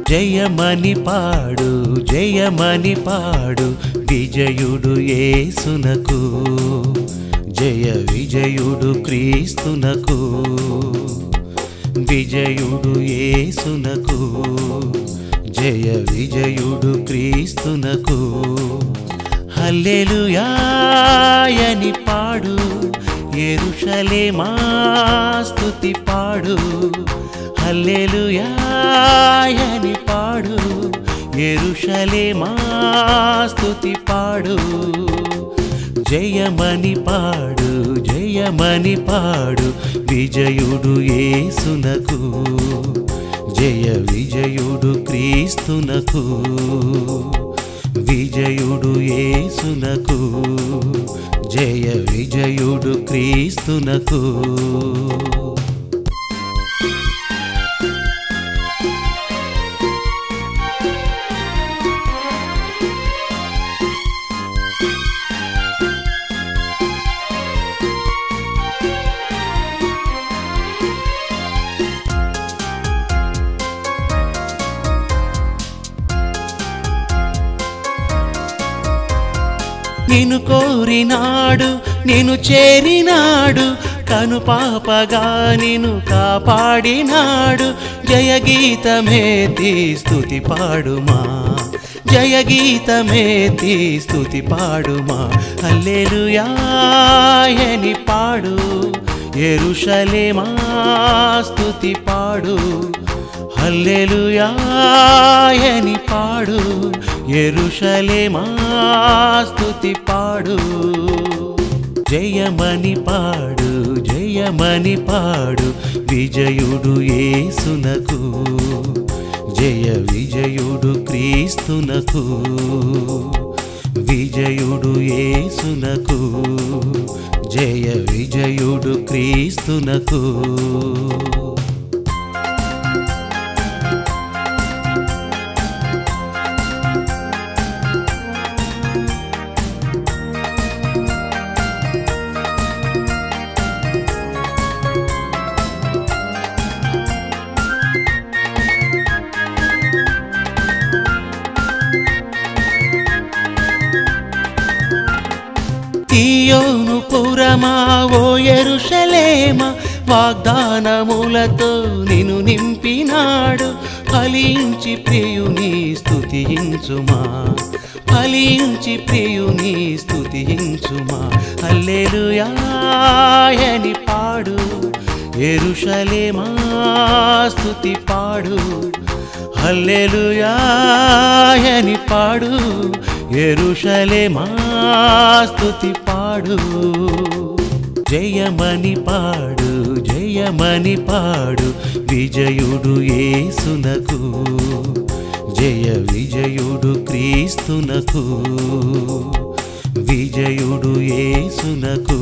జయమని పాడు జయమని పాడు విజయుడు యేసునకు జయ విజయుడు క్రీస్తునకు విజయుడు యేసునకు జయ విజయుడు క్రీస్తునకు హల్లెలూయాయని పాడు ఎరుషలేమా స్తుతి పాడు హల్లెలూయాయని పాడు ఎరుషలేమా స్తుతి పాడు జయమని పాడు జయమని పాడు విజయుడు యేసునకు జయ విజయుడు క్రీస్తునకు విజయుడు యేసునకు జయ విజయుడు క్రీస్తునకు నిన్ను కోరినాడు నిన్ను చేరినాడు కను పాపగా నిన్ను కాపాడినాడు జయ గీతమేతి స్తుతి పాడుమా జయ గీతమేతి స్తుతి పాడుమా హల్లెలూయాయని పాడు ఎరుషలేమా స్తుతి పాడు హల్లెలూయాయని పాడు ఎరుషలేమా స్తుతి పాడు జయమని పాడు జయమని పాడు విజయుడు యేసునకు జయ విజయుడు క్రీస్తునకు విజయుడు యేసునకు జయ విజయుడు క్రీస్తునకు తీయోను పురమా ఓ ఎరుషలేమ వాగ్దానములతో నిన్ను నింపినాడు ఫలించి ప్రియుని స్తుతించుమా ఫలించి ప్రియుని స్తుతించుమా హల్లెలూయాయని పాడు ఎరుషలేమా స్తుతి పాడు హల్లెలూయాయని పాడు ఎరుషలేమా స్తుతి పాడు జయమని పాడు జయమని పాడు విజయుడు యేసునకు జయ విజయుడు క్రీస్తునకు విజయుడు యేసునకు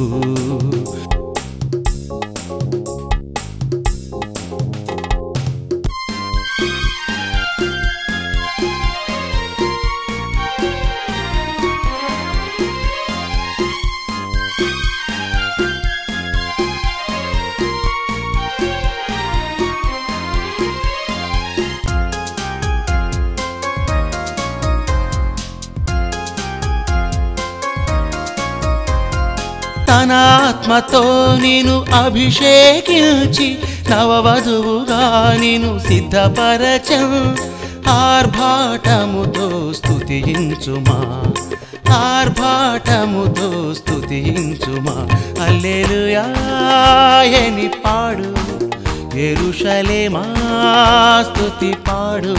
తన ఆత్మతో నేను అభిషేకించి నవవధువుగా నేను సిద్ధపరచం ఆర్భాటముతో స్తుతించుమా ఆర్భాటముతో స్తుతించుమా అల్లెలుయాయని పాడు ఎరుషలేమా స్తుతి పాడు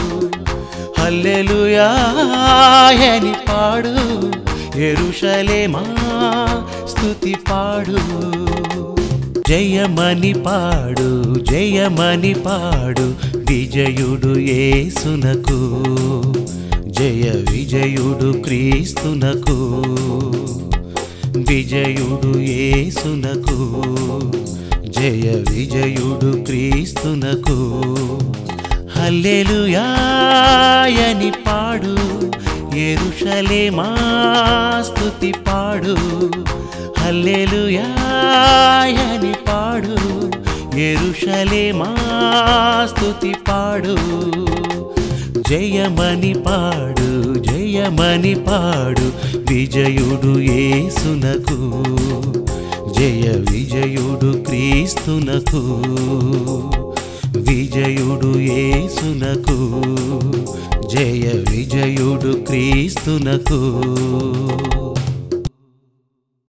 హల్లెలూయాయని పాడు ఎరుషలేమా స్తుతి పాడు జయమని పాడు జయమని పాడు విజయుడు యేసునకు జయ విజయుడు క్రీస్తునకు విజయుడు యేసునకు జయ విజయుడు క్రీస్తునకు హల్లెలూయాయని పాడు ఎరుషలేమా స్తుతి పాడు హల్లెలూయాయని పాడు ఎరుషలేమా స్తుతి పాడు జయమని పాడు జయమని పాడు విజయుడు యేసునకు జయ విజయుడు క్రీస్తునకు విజయుడు యేసునకు జయ విజయుడు క్రీస్తునకు